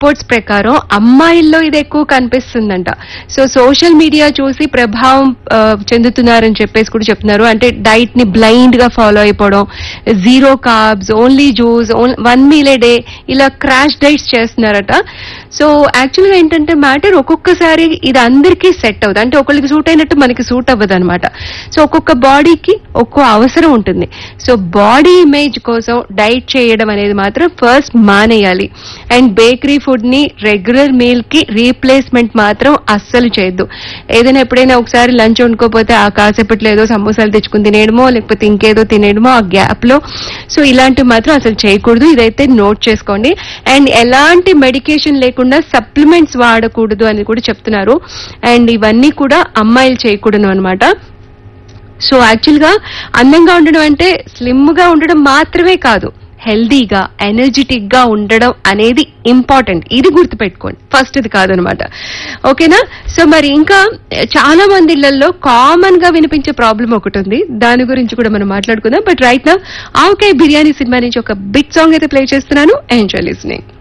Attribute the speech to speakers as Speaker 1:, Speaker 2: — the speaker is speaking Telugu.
Speaker 1: రిపోర్ట్స్ ప్రకారం అమ్మాయిల్లో ఇది ఎక్కువ కనిపిస్తుందంట సో సోషల్ మీడియా చూసి ప్రభావం ఆ, చెందుతున్నారని చెప్పేసి కూడా చెప్తున్నారు అంటే డైట్ ని బ్లైండ్ గా ఫాలో అయిపోవడం zero carbs only juice one meal a day ఇలా క్రాష్ డైట్స్ చేస్తున్నారట సో యాక్చువల్గా ఏంటంటే మ్యాటర్ ఒక్కొక్కసారి ఇది అందరికీ సెట్ అవుతుంది అంటే ఒకరికి సూట్ అయినట్టు మనకి సూట్ అవ్వదు అనమాట సో ఒక్కొక్క బాడీకి ఒక్కో అవసరం ఉంటుంది సో బాడీ ఇమేజ్ కోసం డైట్ చేయడం అనేది మాత్రం ఫస్ట్ మానేయాలి అండ్ బేకరీ ఫుడ్ ని రెగ్యులర్ మీల్ కి రీప్లేస్మెంట్ మాత్రం అస్సలు చేయొద్దు ఏదైనా ఎప్పుడైనా ఒకసారి లంచ్ వండుకోపోతే ఆ కాసేపట్లో ఏదో సమోసాలు తెచ్చుకుని తినేయడమో లేకపోతే ఇంకేదో తినేయడమో ఆ గ్యాప్ లో సో ఇలాంటివి మాత్రం అసలు చేయకూడదు ఇదైతే నోట్ చేసుకోండి అండ్ ఎలాంటి మెడికేషన్ లేకుండా సప్లిమెంట్స్ వాడకూడదు అని కూడా చెప్తున్నారు అండ్ ఇవన్నీ కూడా అమ్మాయిలు చేయకూడదు అనమాట సో యాక్చువల్ గా అందంగా ఉండడం అంటే స్లిమ్ గా ఉండడం మాత్రమే కాదు హెల్దీగా ఎనర్జెటిక్ గా ఉండడం అనేది ఇంపార్టెంట్ ఇది గుర్తుపెట్టుకోండి ఫస్ట్ ఇది కాదనమాట ఓకేనా సో మరి ఇంకా చాలా మంది ఇళ్లలో కామన్ గా వినిపించే ప్రాబ్లం ఒకటి ఉంది దాని గురించి కూడా మనం మాట్లాడుకుందాం బట్ రైట్ నా ఆవకాయ బిర్యానీ సినిమా నుంచి ఒక బిగ్ సాంగ్ అయితే ప్లే చేస్తున్నాను ఎంజాయ్ లిస్నింగ్